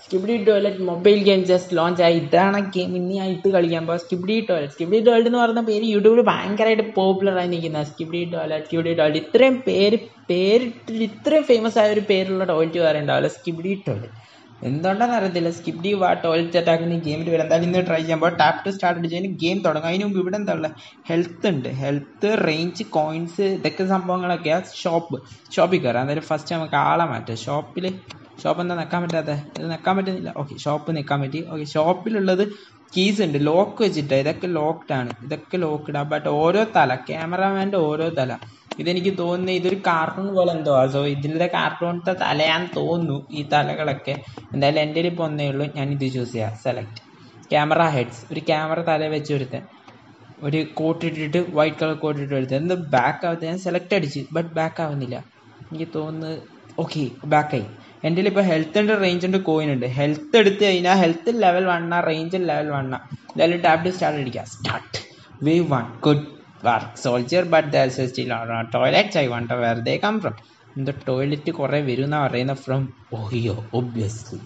skibidi Toilet mobile game just launch ആയി ഇതാണ് game ഇനി ആയിട്ട് കളിക്കാൻ പോകുക സ്കിബിഡി ടോയ്ലറ്റ് സ്കിബിഡി ടോയ്ലറ്റ് എന്ന് പറയുന്ന പേര് യൂട്യൂബിൽ ഭയങ്കരമായിട്ട് പോപ്പുലർ ആയി നിൽക്കുന്ന സ്കിബിഡി ടോയ്ലറ്റ് സ്കിബിഡി ടോയ്ലറ്റ് ഇത്രയും പേര് പേരിട്ട് ഇത്രയും ഫേമസ് ആയ ഒരു പേരുള്ള ടോയ്ലറ്റ് വേറെ ഉണ്ടാവില്ല സ്കിബിഡി ടോയ്ലറ്റ് എന്തുകൊണ്ടാന്ന് അറിയത്തില്ല സ്കിബിഡി വാ ടോയ്ലറ്റ് അറ്റാക്കിന് ഗെയിമിൽ വരും എന്തായാലും ഇന്ന് ട്രൈ ചെയ്യുമ്പോൾ ടാപ്പ് ടു സ്റ്റാർട്ട് അടിച്ചതിന് ഗെയിം തുടങ്ങും അതിന് മുമ്പ് ഇവിടെ എന്താ ഉള്ളത് ഹെൽത്ത് ഉണ്ട് ഹെൽത്ത് റേഞ്ച് കോയിൻസ് ഇതൊക്കെ സംഭവങ്ങളൊക്കെയാണ് ഷോപ്പ് ഷോപ്പിൽ കയറാം എന്തായാലും ഫസ്റ്റ് നമുക്ക് ആളെ മാറ്റാം ഷോപ്പിൽ ഷോപ്പ് എന്താ നിൽക്കാൻ പറ്റാത്ത ഇത് നിൽക്കാൻ പറ്റുന്നില്ല ഓക്കെ ഷോപ്പ് നിൽക്കാൻ പറ്റി ഓക്കെ ഷോപ്പിലുള്ളത് കീസ് ഉണ്ട് ലോക്ക് വെച്ചിട്ട് ഇതൊക്കെ ലോക്ക്ഡ് ആണ് ഇതൊക്കെ ലോക്ക്ഡ് ആണ് ബട്ട് ഓരോ തല ക്യാമറാമാൻ്റെ ഓരോ തല ഇതെനിക്ക് തോന്നുന്നു ഇതൊരു കാർട്ടൂൺ പോലെ എന്തോ സോ ഇതിൻ്റെ കാർട്ടൂണിൻ്റെ തലയാന്ന് തോന്നുന്നു ഈ തലകളൊക്കെ എന്തായാലും എൻ്റെ ഇപ്പോൾ ഒന്നേ ഉള്ളൂ ഞാൻ ഇത് ചൂസ് ചെയ്യാം സെലക്ട് ക്യാമറ ഹെഡ്സ് ഒരു ക്യാമറ തല വെച്ച് ഒരുത്തൻ ഒരു കോട്ട് ഇട്ടിട്ട് വൈറ്റ് കളർ കോട്ട് ഇട്ട് എടുത്തത് എന്ത് ബാക്ക് ആവത്തെ ഞാൻ സെലക്ട് അടിച്ച് ബട്ട് ബാക്ക് ആവുന്നില്ല എനിക്ക് തോന്നുന്നത് ഓക്കെ ബാക്കായി എൻ്റെ ഇപ്പോൾ ഹെൽത്ത് ഉണ്ട് റേഞ്ച് ഉണ്ട് കോയിൻ ഉണ്ട് ഹെൽത്ത് എടുത്ത് കഴിഞ്ഞാൽ health level one range level one എന്തായാലും ടാബ് സ്റ്റാർട്ട് അടിക്കുക start wave one good work soldier but that's still toilets I wonder where they come from എന്തോ ടോയ്ലറ്റ് കുറേ വരും എന്നാണ് പറയുന്നത് ഫ്രം ഓഹിയോ ഒബ്വിയസ്ലി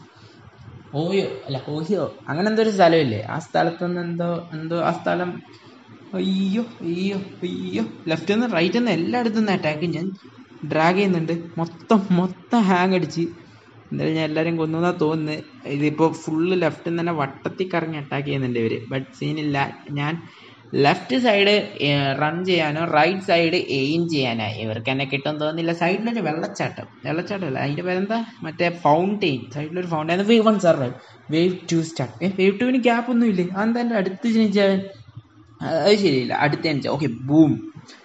ഓയോ അല്ല ഓഹിയോ അങ്ങനെ എന്തോ ഒരു സ്ഥലമില്ലേ ആ സ്ഥലത്ത് നിന്ന് എന്തോ എന്തോ ആ സ്ഥലം അയ്യോ അയ്യോ അയ്യോ ലെഫ്റ്റിൽ നിന്ന് റൈറ്റിൽ നിന്ന് എല്ലായിടത്തു നിന്ന് അറ്റാക്ക് ഞാൻ ഡ്രാഗ് ചെയ്യുന്നുണ്ട് മൊത്തം മൊത്തം ഹാങ് അടിച്ച് എന്തായാലും ഞാൻ എല്ലാവരും കൊന്നുന്നാ തോന്നുന്നത് ഇതിപ്പോൾ ഫുള്ള് ലെഫ്റ്റിൽ നിന്ന് തന്നെ വട്ടത്തിൽ കറങ്ങി അറ്റാക്ക് ചെയ്യുന്നുണ്ട് ഇവർ ബട്ട് സീനില്ല ഞാൻ ലെഫ്റ്റ് സൈഡ് റൺ ചെയ്യാനോ റൈറ്റ് സൈഡ് എയിം ചെയ്യാനോ ഇവർക്ക് എന്നെ കിട്ടും തോന്നുന്നില്ല സൈഡിലൊരു വെള്ളച്ചാട്ടം വെള്ളച്ചാട്ടമല്ല അതിൻ്റെ പേരെന്താ മറ്റേ ഫൗണ്ടെയിൻ സൈഡിലൊരു fountain wave one survive wave two start ഏ വേവ് ടുവിന് ഗ്യാപ്പ് ഒന്നും ഇല്ലേ അതെന്താ എൻ്റെ അടുത്ത് ജനിച്ചാൽ അത് ശരിയില്ല അടുത്ത് ജനിച്ചാൽ ഓക്കെ ബൂം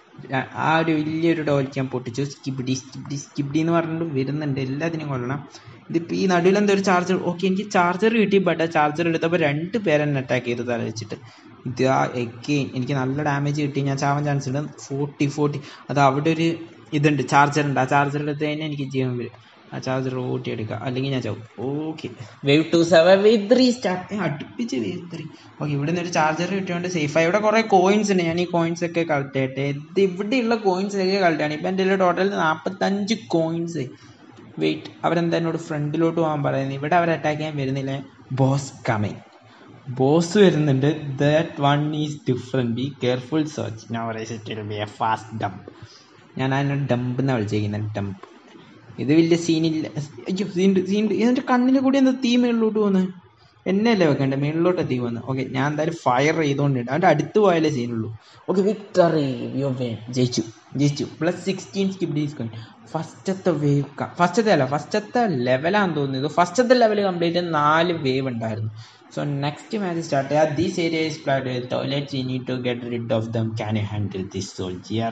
ആ ഒരു വലിയൊരു ടോയ്ലറ്റ് ഞാൻ പൊട്ടിച്ചു സ്കിബിഡി സ്കിബിഡി സ്കിബിഡി എന്ന് പറഞ്ഞിട്ട് വരുന്നുണ്ട് എല്ലാത്തിനും കൊല്ലണം ഇതിപ്പോൾ ഈ നടുവിൽ എന്താ ഒരു ചാർജർ ഓക്കെ എനിക്ക് ചാർജർ കിട്ടി ബട്ട് ആ ചാർജർ എടുത്തപ്പോൾ രണ്ട് പേരെന്നെ അറ്റാക്ക് ചെയ്ത് തല വെച്ചിട്ട് ഇത് ആ എഗെയിൻ എനിക്ക് നല്ല ഡാമേജ് കിട്ടി ഞാൻ ചാവാൻ ചാൻസ് ഉണ്ട് ഫോർട്ടി ഫോർട്ടി അത് അവിടെ ഒരു ഇതുണ്ട് ചാർജർ ഉണ്ട് ആ ചാർജർ എടുത്ത് കഴിഞ്ഞാൽ എനിക്ക് ജീവൻ വരും ആ ചാർജർ ഓട്ടി എടുക്കുക അല്ലെങ്കിൽ ഞാൻ ചാവും okay wave two seven wave three start അടുപ്പിച്ച് വേവ് ത്രീ ഓക്കെ ഇവിടെ നിന്ന് ഒരു ചാർജർ കിട്ടിയോണ്ട് സേഫായി ഇവിടെ കുറേ കോയിൻസ് ഉണ്ട് ഞാൻ ഈ കോയിൻസ് ഒക്കെ കളക്ട് ചെയ്യട്ടെ ഇത് ഇവിടെയുള്ള കോയിൻസ് ഒക്കെ കളക്ട് ചെയ്യണം ഇപ്പം എൻ്റെ ടോട്ടൽ നാൽപ്പത്തഞ്ച് കോയിൻസ് വെയിറ്റ് അവരെന്താ എന്നോട് ഫ്രണ്ടിലോട്ട് പോകാൻ പറയുന്നത് ഇവിടെ അവർ അറ്റാക്ക് ചെയ്യാൻ വരുന്നില്ല ബോസ് കമ്മിങ് ബോസ് വരുന്നുണ്ട് that one is different be careful search ഞാൻ പറയുന്നത് ബി എ ഫാസ്റ്റ് ഡംപ് ഞാൻ അതിനെ ഡംപ് എന്നാണ് വിളിച്ചേക്കുന്നത് ഡംപ് ഇത് വലിയ സീനില്ല അയ്യോ സീൻ സീൻ ഇതിൻ്റെ കണ്ണിൽ കൂടി എന്താ തീ മേളിലോട്ട് പോകുന്നത് എന്നെ അല്ലേ വെക്കണ്ടേ മേളിലോട്ട് തീ വന്ന് ഓക്കെ ഞാൻ എന്തായാലും ഫയർ ചെയ്തുകൊണ്ടിട്ടുണ്ട് അവൻ്റെ അടുത്ത് പോയാലേ സീനുള്ളൂ ഓക്കെ വിക്ടറി യു വേ ജയിച്ചു ജയിച്ചു plus sixteen skip these coin ഫസ്റ്റത്തെ വേവ് ഫസ്റ്റത്തെ അല്ല ഫസ്റ്റത്തെ ലെവലാന്ന് തോന്നുന്നത് ഫസ്റ്റത്തെ ലെവൽ കംപ്ലീറ്റ് നാല് വേവ് ഉണ്ടായിരുന്നു സോ നെക്സ്റ്റ് മാച്ച് സ്റ്റാർട്ട് ചെയ്യാം these area is plagued toilets you need to get rid of them can you handle this soldier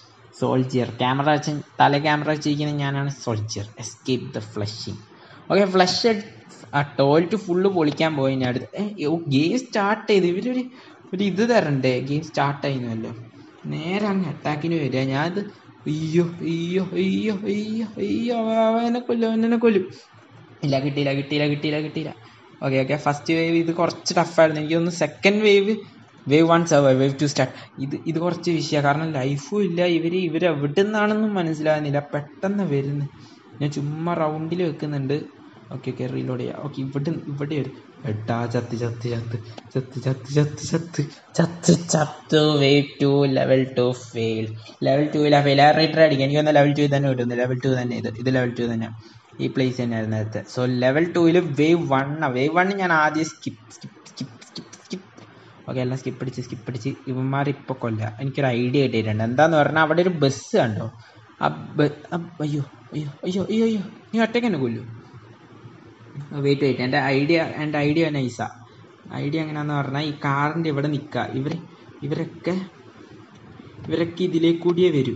soldier camera വെച്ച് തല ക്യാമറ വെച്ചിരിക്കുന്നത് ഞാനാണ് soldier escape the flushing okay flush ആ toilet full പൊളിക്കാൻ പോയി ഞാൻ അടുത്ത് ഗെയിം സ്റ്റാർട്ട് ചെയ്ത് ഇവരൊരു ഒരു ഇത് തരണ്ടേ ഗെയിം സ്റ്റാർട്ട് ചെയ്യുന്നല്ലോ നേരെ അങ്ങ് അറ്റാക്കിന് വരിക ഞാനത് അയ്യോ അയ്യോ അയ്യോ അയ്യോ അയ്യോ അവനെ കൊല്ലും അവനെ കൊല്ലും ഇല്ല കിട്ടിയില്ല കിട്ടിയില്ല കിട്ടിയില്ല കിട്ടിയില്ല ഓക്കെ ഓക്കെ ഫസ്റ്റ് വേവ് ഇത് കുറച്ച് ടഫായിരുന്നു എനിക്ക് തോന്നുന്നു second wave wave one seven wave two start ഇത് ഇത് കുറച്ച് വിഷയമാണ് കാരണം ലൈഫും ഇല്ല ഇവർ ഇവർ എവിടെ നിന്നാണെന്നും മനസ്സിലാകുന്നില്ല പെട്ടെന്ന് വരുന്നു ഞാൻ ചുമ്മാ റൗണ്ടിൽ വെക്കുന്നുണ്ട് ഓക്കെ ഓക്കെ റീലോഡ് ചെയ്യാം ഓക്കെ ഇവിടെ ഇവിടെ ഒരു എട്ടാ ചത്ത് ചത്ത് ചത്ത് ചത്ത് ചത്ത് ചത്ത് ചത്ത് ചത്ത് ചത്ത് wave two level two fail level ടുവിലാ ഫെയിൽ ആ റൈറ്റർ അടിക്കാം എനിക്ക് വന്ന ലെവൽ ടു തന്നെ കിട്ടുന്നു ലെവൽ ടു തന്നെ ഇത് ഇത് ലെവൽ ടു തന്നെ ഈ പ്ലേസ് തന്നെയായിരുന്നു നേരത്തെ സോ ലെവൽ ടുവിൽ വേവ് വണ്ണാണ് വേവ് വൺ ഞാൻ ആദ്യം skip skip skip skip skip okay എല്ലാം സ്കിപ്പ് അടിച്ച് സ്കിപ്പ് അടിച്ച് ഇവന്മാർ ഇപ്പോൾ കൊല്ല എനിക്കൊരു ഐഡിയ കിട്ടിയിട്ടുണ്ട് എന്താന്ന് പറഞ്ഞാൽ അവിടെ ഒരു ബസ് കണ്ടോ ആ അയ്യോ അയ്യോ അയ്യോ അയ്യോ അയ്യോ നീ ഒറ്റയ്ക്ക് തന്നെ കൊല്ലു വെയിറ്റ് വെയിറ്റ് എൻ്റെ ഐഡിയ എൻ്റെ ഐഡിയ നൈസാ ഐഡിയ എങ്ങനെയാന്ന് പറഞ്ഞാൽ ഈ കാറിൻ്റെ ഇവിടെ നിൽക്കുക ഇവർ ഇവരൊക്കെ ഇവരൊക്കെ ഇതിലേക്ക് കൂടിയേ വരൂ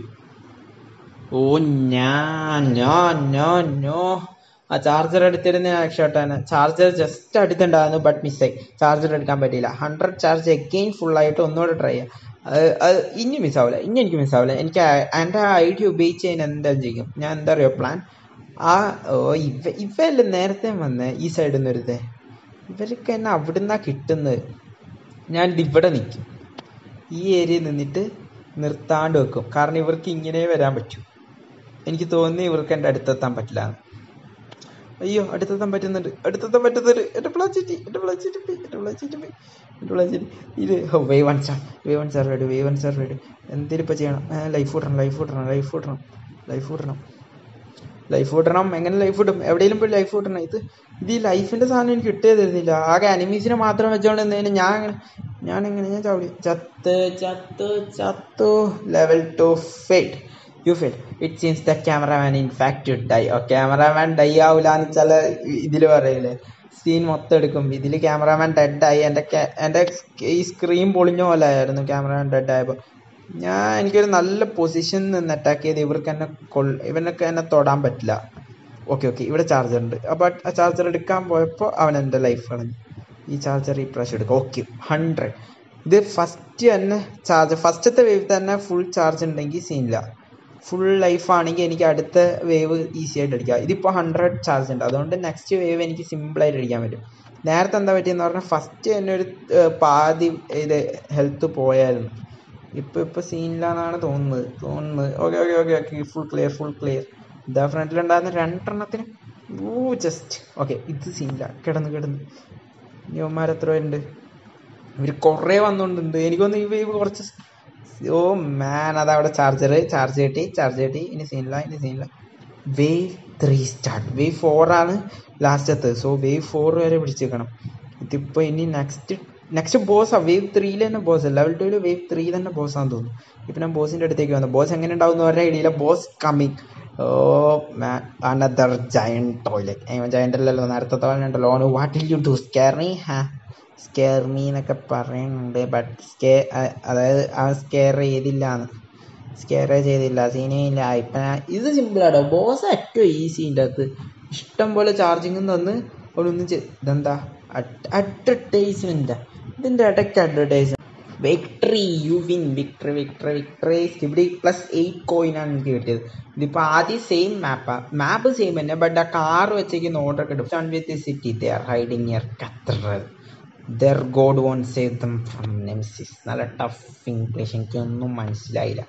ഓ ഞാൻ നോ നോ നോ ആ ചാർജർ എടുത്തിരുന്ന രക്ഷപ്പെട്ടാണ് ചാർജർ ജസ്റ്റ് അടുത്തുണ്ടായിരുന്നു ബട്ട് മിസ്സായി ചാർജർ എടുക്കാൻ പറ്റിയില്ല ഹൺഡ്രഡ് ചാർജ് എഗെയിൻ ഫുള്ളായിട്ട് ഒന്നുകൂടെ ട്രൈ ചെയ്യാം അത് ഇനി മിസ്സാവില്ല ഇനി എനിക്ക് മിസ്സാവില്ല എനിക്ക് എൻ്റെ ഐഡിയ ഉപയോഗിച്ച് ഞാൻ എന്തായാലും ചെയ്യും ഞാൻ എന്താ പറയുക പ്ലാൻ ആ ഓ ഇവ ഇവയല്ലേ നേരത്തെ വന്നേ ഈ സൈഡിൽ നിന്ന് ഒരുതേ ഇവരൊക്കെ എന്നെ അവിടുന്നാ കിട്ടുന്നത് ഞാൻ ഇവിടെ നിൽക്കും ഈ ഏരിയയിൽ നിന്നിട്ട് നിർത്താണ്ട് വെക്കും കാരണം ഇവർക്ക് ഇങ്ങനെ വരാൻ പറ്റൂ എനിക്ക് തോന്നി ഇവർക്ക് എൻ്റെ അടുത്തെത്താൻ പറ്റില്ല അയ്യോ അടുത്തെത്താൻ പറ്റുന്നുണ്ട് അടുത്തെത്താൻ പറ്റുന്നുണ്ട് എന്റെ പ്ലാച്ചിറ്റി എന്റെ പ്ലാച്ചിറ്റി പോയി എന്റെ പ്ലാച്ചിറ്റി പോയി എന്റെ പ്ലാച്ചിറ്റി ഇത് way one star way one star red way one star red എന്തെങ്കിലും ഇപ്പം ചെയ്യണം ലൈഫ് വിടണം ലൈഫ് വിടണം ലൈഫ് വിടണം ലൈഫ് വിടണം ലൈഫ് വിടണം എങ്ങനെ ലൈഫ് വിടും എവിടെയെങ്കിലും പോയി ലൈഫ് വിടണം ഇത് ഇത് ഈ ലൈഫിന്റെ സാധനം എനിക്ക് കിട്ടിയേ തരുന്നില്ല ആകെ അനിമീസിനെ മാത്രം വെച്ചോണ്ട് എന്തെങ്കിലും ഞാൻ അങ്ങനെ ഞാൻ എങ്ങനെ ഞാൻ ചാവടി ചത്ത് ചത്ത് ചത്തു level two fate you fail it seems the cameraman in fact to die oh cameraman die ആവൂല എന്ന് ചില ഇതിൽ പറയില്ലേ സീൻ മൊത്തം എടുക്കും ഇതിൽ ക്യാമറമാൻ ഡെഡായി എൻ്റെ എൻ്റെ ഈ സ്ക്രീൻ പൊളിഞ്ഞ പോലെ ആയിരുന്നു ക്യാമറമാൻ ഡെഡായപ്പോൾ ഞാൻ എനിക്കൊരു നല്ല പൊസിഷനിൽ നിന്ന് അറ്റാക്ക് ചെയ്ത് ഇവർക്ക് എന്നെ കൊള്ള ഇവനൊക്കെ എന്നെ തൊടാൻ പറ്റില്ല ഓക്കെ ഓക്കെ ഇവിടെ ചാർജർ ഉണ്ട് അപ്പോൾ ആ ചാർജർ എടുക്കാൻ പോയപ്പോൾ അവൻ എൻ്റെ ലൈഫ് കളഞ്ഞു ഈ ചാർജർ ഈ പ്രാവശ്യം എടുക്കും ഓക്കെ ഹൺഡ്രഡ് ഇത് ഫസ്റ്റ് തന്നെ ചാർജ് ഫസ്റ്റത്തെ വേവ് തന്നെ ഫുൾ ചാർജ് ഉണ്ടെങ്കിൽ സീനില്ല ഫുൾ ലൈഫ് ആണെങ്കിൽ എനിക്ക് അടുത്ത വേവ് ഈസി ആയിട്ട് അടിക്കാം ഇതിപ്പോൾ ഹൺഡ്രഡ് ചാർജ് ഉണ്ട് അതുകൊണ്ട് നെക്സ്റ്റ് വേവ് എനിക്ക് സിമ്പിളായിട്ട് അടിക്കാൻ പറ്റും നേരത്തെ എന്താ പറ്റിയെന്ന് പറഞ്ഞാൽ ഫസ്റ്റ് തന്നെ ഒരു ഏർ, പാതി ഇത് ഹെൽത്ത് പോയായിരുന്നു ഇപ്പൊ ഇപ്പൊ സീനില്ല എന്നാണ് തോന്നുന്നത് തോന്നുന്നത് okay okay okay okay full clear full clear ഇതാ ഫ്രണ്ടിലുണ്ടായിരുന്ന രണ്ടെണ്ണത്തിന് ഓ ജസ്റ്റ് ഓക്കെ ഇത് സീനില്ല കിടന്ന് കിടന്ന് യുവന്മാർ എത്ര പേരുണ്ട് ഇവർ കുറേ വന്നുകൊണ്ടുണ്ട് എനിക്കൊന്ന് ഈ വേവ് കുറച്ച് ഓ മാൻ അതാ അവിടെ ചാർജർ ചാർജ് കിട്ടി ചാർജ് കിട്ടി ഇനി സീനില്ല ഇനി സീനില്ല wave three start wave four ആണ് ലാസ്റ്റത്ത് സോ വേവ് ഫോർ വരെ പിടിച്ചേക്കണം ഇതിപ്പോൾ ഇനി നെക്സ്റ്റ് നെക്സ്റ്റ് ബോസാ വേവ് ത്രീയിൽ തന്നെ ബോസ് ലെവൽ ടുവിൽ വേവ് ത്രീ തന്നെ ബോസാന്ന് തോന്നുന്നു ഇപ്പം ഞാൻ ബോസിൻ്റെ അടുത്തേക്ക് വന്നു ബോസ് എങ്ങനെ ഉണ്ടാവും എന്ന് പറഞ്ഞ ഐഡിയയില്ല boss coming oh man another giant toilet giant അല്ലല്ലോ നേരത്തെ തോന്നുന്നു ഉണ്ടല്ലോ on what will you do scare me ha scare me എന്നൊക്കെ പറയുന്നുണ്ട് ബട്ട് സ്കെ അതായത് അവൻ സ്കെയർ ചെയ്തില്ലാന്ന് സ്കെയർ ചെയ്തില്ല സീനേ ഇല്ല ഇപ്പം ഞാൻ- ഇത് സിമ്പിളാട്ടോ ബോസ് ഏറ്റവും ഈസി ഇതിൻ്റെ അകത്ത് ഇഷ്ടം പോലെ ചാർജിങ് തന്ന് അവളൊന്നും ചെയ് ഇതെന്താ അഡ്വർടൈസ്മെൻറ്റാ ഇതിൻ്റെ ഇടയ്ക്ക് advertisement victory you win victory victory victory Skibidi plus eight കോയിനാണ് എനിക്ക് കിട്ടിയത് ഇതിപ്പോൾ ആദ്യം സെയിം മാപ്പാ മാപ്പ് സെയിം തന്നെ ബട്ട് ആ കാർ വെച്ചേക്കുന്ന ഓർഡർ ഒക്കെ എടുക്കും with city they are hiding here cathedral there god won save them from nemesis നല്ല ടഫ് ഇംഗ്ലീഷ് എനിക്കൊന്നും മനസ്സിലായില്ല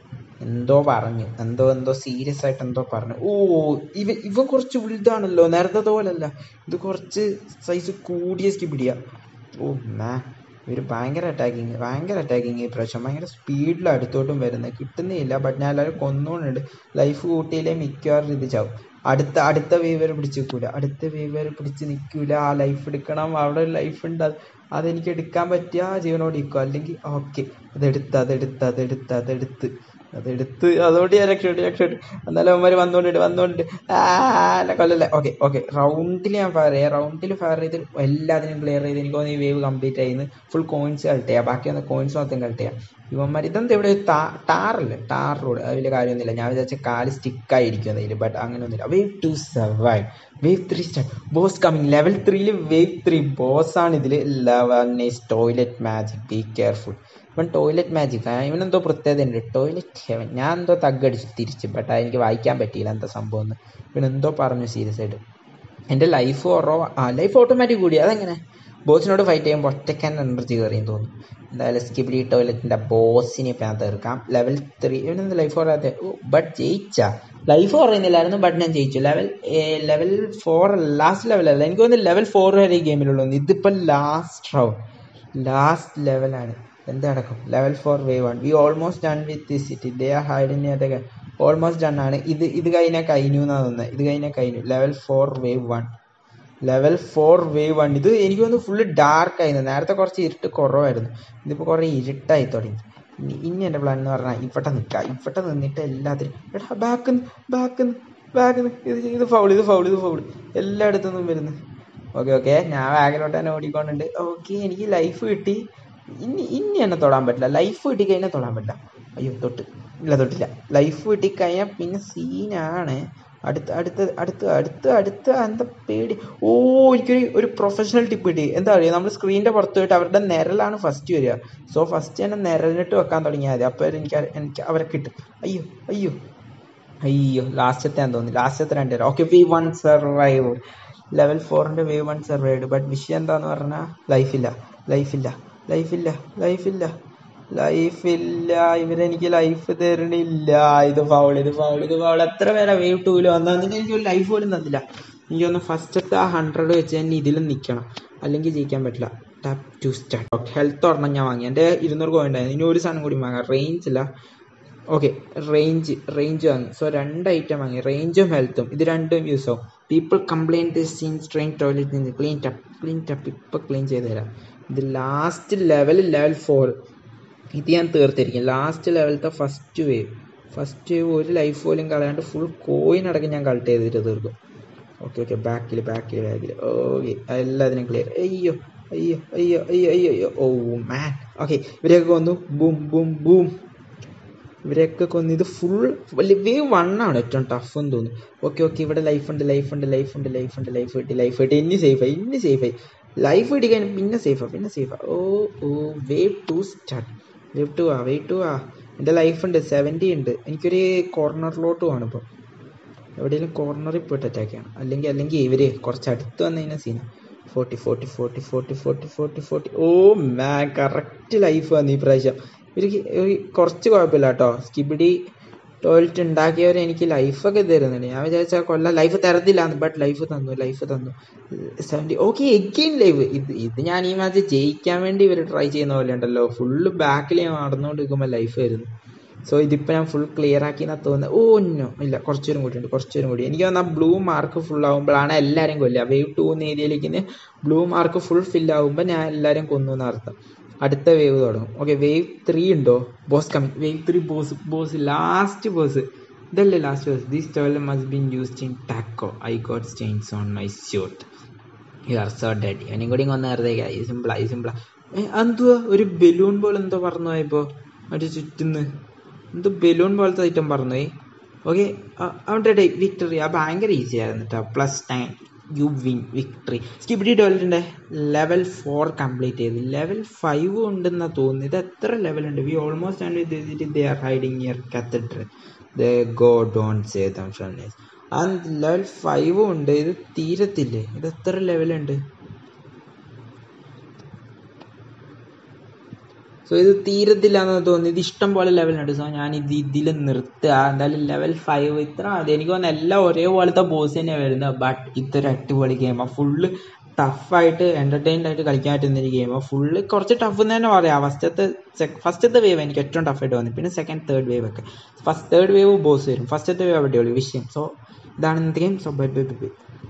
എന്തോ പറഞ്ഞു എന്തോ എന്തോ സീരിയസ് ആയിട്ട് എന്തോ പറഞ്ഞു ഓ ഇവ ഇവ കുറച്ച് വലുതാണല്ലോ നേരത്തെ പോലല്ല ഇത് കുറച്ച് സൈസ് കൂടിയ സ്കിബിഡിയ ഓ മാ ഇവർ ഭയങ്കര അറ്റാക്കിങ് ഭയങ്കര അറ്റാക്കിങ് ഈ പ്രാവശ്യം ഭയങ്കര സ്പീഡിൽ അടുത്തോട്ടും വരുന്നത് കിട്ടുന്നില്ല ബട്ട് ഞാൻ എല്ലാവരും കൊന്നുകൊണ്ടുണ്ട് ലൈഫ് കൂട്ടിയില്ലേ മിക്കവാറും ഇത് ചാവും അടുത്ത അടുത്ത വേവ് വരെ പിടിച്ച് നിൽക്കൂല അടുത്ത വേവ് വരെ പിടിച്ച് നിൽക്കൂല ആ ലൈഫ് എടുക്കണം അവിടെ ഒരു ലൈഫ് ഉണ്ട് അത് അതെനിക്ക് എടുക്കാൻ പറ്റിയ ജീവനോട് ഇരിക്കും അല്ലെങ്കിൽ ഓക്കെ അതെടുത്ത് അതെടുത്ത് അതെടുത്ത് അതെടുത്ത് അതെടുത്ത് അതോട് ഞാൻ രക്ഷപ്പെട്ടു രക്ഷപ്പെട്ടു എന്നാലും അവന്മാർ വന്നോണ്ടിട്ട് വന്നോണ്ടിട്ട് ആ എന്നെ കൊല്ലല്ലേ ഓക്കെ ഓക്കെ റൗണ്ടിൽ ഞാൻ ഫയർ ചെയ്യാം റൗണ്ടിൽ ഫയർ ചെയ്ത് എല്ലാത്തിനും ക്ലിയർ ചെയ്ത് എനിക്ക് തോന്നുന്നു ഈ വേവ് കംപ്ലീറ്റ് ആയിന്ന് ഫുൾ കോയിൻസ് കളക്ട് ചെയ്യാം ബാക്കി വന്ന കോയിൻസ് മൊത്തം കളക്ട് ചെയ്യാം ഇവന്മാർ ഇതെന്താ ഇവിടെ ഒരു താ- ടാറല്ലേ ടാർ റോഡ് അത് വലിയ കാര്യമൊന്നുമില്ല ഞാൻ വിചാരിച്ച കാല് സ്റ്റിക്കായിരിക്കും അതിൽ ബട്ട് അങ്ങനെയൊന്നുമില്ല wave two survive wave three start boss coming level ത്രീയിൽ വേവ് ത്രീ ബോസ് ആണ് ഇതിൽ level is toilet magic be careful ഇവൻ ടോയ്ലറ്റ് മാജിക് ഇവനെന്തോ പ്രത്യേകത ഉണ്ട് ടോയ്ലറ്റ് ഹെവൻ ഞാൻ എന്തോ തగ్గടിച്ചു തിരിച്ച് ബട്ട് എനിക്ക് വായിക്കാൻ പറ്റിയില്ല എന്താ സംഭവം എന്ന് ഇവൻ എന്തോ പറഞ്ഞു സീരിയസ് ആയിട്ട് എൻ്റെ ലൈഫ് കുറവ് ആ ലൈഫ് ഓട്ടോമാറ്റിക് കൂടി അതെങ്ങനെ ബോസിനോട് ഫൈറ്റ് ചെയ്യുമ്പോൾ ഒറ്റയ്ക്ക് തന്നെ എനർജി കയറിയും തോന്നുന്നു എന്തായാലും സ്കിബിഡി ടോയ്ലറ്റിൻ്റെ ബോസിനെ ഇപ്പം ഞാൻ തീർക്കാം ലെവൽ ത്രീ ഇവനെന്ത് ലൈഫ് കുറയാതെ ഓ ബട്ട് ജയിച്ച ലൈഫ് കുറയുന്നില്ലായിരുന്നു ബട്ട് ഞാൻ ജയിച്ചു ലെവൽ ലെവൽ ഫോർ ലാസ്റ്റ് ലെവലല്ല എനിക്ക് തോന്നുന്നു ലെവൽ ഫോർ വരെ ഈ ഗെയിമിലുള്ളൂ ഇതിപ്പോൾ ലാസ്റ്റ് റൗണ്ട് ലാസ്റ്റ് ലെവലാണ് എന്ത് നടക്കും level four wave one we almost done with the city they are hiding അതൊക്കെ ഓൾമോസ്റ്റ് ഡൺ ആണ് ഇത് ഇത് കഴിഞ്ഞാൽ കഴിഞ്ഞു എന്നാണ് തോന്നുന്നത് ഇത് കഴിഞ്ഞാൽ കഴിഞ്ഞു level four wave one level four wave one ഇത് എനിക്ക് തോന്നുന്നു ഫുള്ള് ഡാർക്ക് ആയിരുന്നു നേരത്തെ കുറച്ച് ഇരുട്ട് കുറവായിരുന്നു ഇതിപ്പോൾ കുറേ ഇരുട്ടായി തുടങ്ങി ഇനി ഇനി എൻ്റെ പ്ലാൻ എന്ന് പറഞ്ഞാൽ ഇവിടെ നിൽക്കുക ഇവിടെ നിന്നിട്ട് എല്ലാത്തിനും എടാ ബാക്ക് ബാക്ക് ബാക്ക് ഇത് ഇത് ഫൗൾ ഇത് ഫൗൾ ഇത് ഫൗൾ എല്ലായിടത്തു നിന്നും വരുന്നു ഓക്കെ ഓക്കെ ഞാൻ ബാഗിലോട്ട് തന്നെ ഓടിക്കൊണ്ടുണ്ട് ഓക്കെ എനിക്ക് ലൈഫ് കിട്ടി ഇനി ഇനി എന്നെ തൊടാൻ പറ്റില്ല ലൈഫ് കിട്ടി കഴിഞ്ഞാൽ തൊടാൻ പറ്റില്ല അയ്യോ തൊട്ട് ഇല്ല തൊട്ടില്ല ലൈഫ് കിട്ടി കഴിഞ്ഞാൽ പിന്നെ സീനാണ് അടുത്ത അടുത്ത അടുത്ത അടുത്ത അടുത്ത എന്താ പേടി ഓ എനിക്കൊരു ഒരു പ്രൊഫഷണൽ ടിപ്പ് കിട്ടി എന്താ പറയുക നമ്മൾ സ്ക്രീനിൻ്റെ പുറത്ത് പോയിട്ട് അവരുടെ നിരലാണ് ഫസ്റ്റ് വരിക സോ ഫസ്റ്റ് തന്നെ നിരലിട്ട് വെക്കാൻ തുടങ്ങിയാൽ മതി അപ്പോൾ എനിക്ക് എനിക്ക് അവരെ കിട്ടും അയ്യോ അയ്യോ അയ്യോ ലാസ്റ്റത്തെ ഞാൻ തോന്നി ലാസ്റ്റത്തെ രണ്ട് പേര് okay we won survive level ഫോറിൻ്റെ വേവ് വൺ സർവൈവ് ബട്ട് വിഷയം എന്താന്ന് പറഞ്ഞാൽ ലൈഫില്ല ലൈഫില്ല ലൈഫില്ല ലൈഫില്ല ലൈഫില്ല ഇവരെനിക്ക് ലൈഫ് തരണില്ല ഇത് ഫൗൾ ഇത് ഫൗൾ ഇത് ഫൗൾ എത്ര പേരാ വേവ് ടൂവിൽ വന്നതെങ്കിൽ എനിക്ക് ഒരു ലൈഫ് പോലും തന്നില്ല എനിക്ക് തോന്നുന്നു ഫസ്റ്റത്തെ ആ ഹൺഡ്രഡ് വെച്ച് തന്നെ ഇതിലും നിൽക്കണം അല്ലെങ്കിൽ ജയിക്കാൻ പറ്റില്ല ടാപ്പ് ടു സ്റ്റാർട്ട് ഹെൽത്ത് ഒരെണ്ണം ഞാൻ വാങ്ങി എൻ്റെ ഇരുന്നൂറ് കോയിൻ ഉണ്ടായിരുന്നു ഇനി ഒരു സാധനം കൂടി വാങ്ങാം റേഞ്ച് ഇല്ല ഓക്കെ റേഞ്ച് റേഞ്ച് വാങ്ങി സോ രണ്ട് ഐറ്റം വാങ്ങി റേഞ്ചും ഹെൽത്തും ഇത് രണ്ടും യൂസ് ആവും people complaint this in train toilet clean tap clean tap ഇപ്പം ക്ലീൻ ചെയ്ത് തരാം ഇത് ലാസ്റ്റ് ലെവൽ ലെവൽ ഫോർ ഇത് ഞാൻ തീർത്തിരിക്കും ലാസ്റ്റ് ലെവലത്തെ ഫസ്റ്റ് വേവ് ഫസ്റ്റ് വേവ് ഒരു ലൈഫ് പോലും കളയാണ്ട് ഫുൾ കോയിൻ അടക്കം ഞാൻ കളക്ട് ചെയ്തിട്ട് തീർക്കും ഓക്കെ ഓക്കെ ബാക്കിൽ ബാക്കിൽ ബാക്കിൽ ഓക്കെ എല്ലാത്തിനും ക്ലിയർ അയ്യോ അയ്യോ അയ്യോ അയ്യോ അയ്യോ അയ്യോ ഓ മാൻ ഓക്കെ ഇവരെയൊക്കെ കൊന്നു ബൂം ബൂം ബൂം ഇവരെയൊക്കെ കൊന്നു ഇത് ഫുൾ വേവ് വൺ ആണ് ഏറ്റവും ടഫ് എന്ന് തോന്നുന്നു ഓക്കെ ഓക്കെ ഇവിടെ ലൈഫ് ഉണ്ട് ലൈഫ് ഉണ്ട് ലൈഫ് ഉണ്ട് ലൈഫ് ഉണ്ട് ലൈഫ് കിട്ടി ലൈഫ് കിട്ടി ഇനി സേഫായി ഇനി സേഫായി ലൈഫ് കിട്ടി കഴിഞ്ഞാൽ പിന്നെ സേഫാ പിന്നെ സേഫാ ഓ ഓ wave two start wave two ആ വേവ് ടു ആ എൻ്റെ ലൈഫ് ഉണ്ട് സെവൻറ്റി ഉണ്ട് എനിക്കൊരു കോർണറിലോട്ട് വേണം ഇപ്പം എവിടെയെങ്കിലും കോർണറിൽ പോയിട്ട് അറ്റാക്ക് ചെയ്യണം അല്ലെങ്കിൽ അല്ലെങ്കിൽ ഇവര് കുറച്ച് അടുത്ത് വന്നു കഴിഞ്ഞാൽ സീന forty forty forty forty forty forty forty oh man correct life വന്നു ഈ പ്രാവശ്യം ഇവർക്ക് ഒരു കുറച്ച് കുഴപ്പമില്ല കേട്ടോ സ്കിബിഡി ടോയ്ലറ്റ് ഉണ്ടാക്കിയവർ എനിക്ക് ലൈഫൊക്കെ തരുന്നുണ്ട് ഞാൻ വിചാരിച്ചാൽ കൊല്ലം ലൈഫ് തരത്തില്ലാന്ന് ബട്ട് ലൈഫ് തന്നു ലൈഫ് തന്നു സെവൻറ്റി ഓക്കെ എഗെയിൻ ലൈഫ് ഇത് ഇത് ഞാൻ ഈ മാച്ച് ജയിക്കാൻ വേണ്ടി ഇവർ ട്രൈ ചെയ്യുന്ന പോലെ ഉണ്ടല്ലോ ഫുള്ള് ബാക്കിൽ ഞാൻ നടന്നുകൊണ്ടിരിക്കുമ്പോൾ ലൈഫ് വരുന്നു സോ ഇതിപ്പോൾ ഞാൻ ഫുൾ ക്ലിയർ ആക്കി എന്നാ തോന്നുന്നത് ഓ നോ ഇല്ല കുറച്ചുപേരും കൂടി ഉണ്ട് കുറച്ചുപേരും കൂടി എനിക്ക് തോന്നുന്നു ആ ബ്ലൂ മാർക്ക് ഫുൾ ആകുമ്പോഴാണ് എല്ലാവരും കൊല്ലുക വേവ് ടു എന്ന ഏരിയയിലേക്ക് ബ്ലൂ മാർക്ക് ഫുൾ ഫിൽ ആകുമ്പോൾ ഞാൻ എല്ലാവരും കൊന്നു എന്ന് അർത്ഥം അടുത്ത വേവ് തുടങ്ങും ഓക്കെ വേവ് ത്രീ ഉണ്ടോ boss coming wave three boss boss last boss ഇതല്ലേ last boss this toilet must been used in taco I got stains on my suit you are so dead ഇവനും കൂടി കൊന്ന് വെറുതെ ഈ സിമ്പിളാ ഈ സിമ്പിളാ എന്തുവാ ഒരു ബലൂൺ പോലെ എന്തോ പറഞ്ഞു പോയപ്പോ മറ്റേ ചുറ്റുന്ന് എന്തോ ബലൂൺ പോലത്തെ ഐറ്റം പറഞ്ഞു പോയി ഓക്കെ അവൻ്റെ വിക്ടറി ആ ഭയങ്കര ഈസി ആയിരുന്നു കേട്ടോ plus nine you win victory Skibidi ഡോലറ്റിൻ്റെ ലെവൽ ഫോർ കംപ്ലീറ്റ് ചെയ്ത് ലെവൽ ഫൈവ് ഉണ്ടെന്നാ തോന്നുന്നത് ഇത് എത്ര ലെവൽ ഉണ്ട് we almost and they are hiding here cathedral the go don't say them ഷൺനേസ് ആ ലെവൽ ഫൈവും ഉണ്ട് ഇത് തീരത്തില്ലേ ഇത് എത്ര ലെവലുണ്ട് സോ ഇത് തീരത്തില്ല എന്ന് തോന്നുന്നു ഇത് ഇഷ്ടം പോലെ ലെവലുണ്ട് സോ ഞാൻ ഇത് ഇതിൽ നിർത്തുക എന്തായാലും ലെവൽ ഫൈവ് ഇത്ര മതി എനിക്ക് തോന്നുന്നു എല്ലാം ഒരേപോലത്തെ ബോസ് തന്നെയാണ് വരുന്നത് ബട്ട് ഇതൊരു അടിപൊളി ഗെയിമാണ് ഫുള്ള് ടഫായിട്ട് എൻ്റർടൈൻഡ് ആയിട്ട് കളിക്കാൻ പറ്റുന്ന ഒരു ഗെയിമാണ് ഫുള്ള് കുറച്ച് ടഫ് എന്ന് തന്നെ പറയാം ഫസ്റ്റത്തെ ഫസ്റ്റത്തെ വേവ് എനിക്ക് ഏറ്റവും ടഫായിട്ട് തോന്നി പിന്നെ സെക്കൻഡ് തേർഡ് വേവ് ഒക്കെ ഫസ്റ്റ് തേർഡ് വേവ് ബോസ് വരും ഫസ്റ്റത്തെ വേവ് അടിപൊളി വിഷയം സോ ഇതാണ് ഇന്നത്തെ game so bye bye by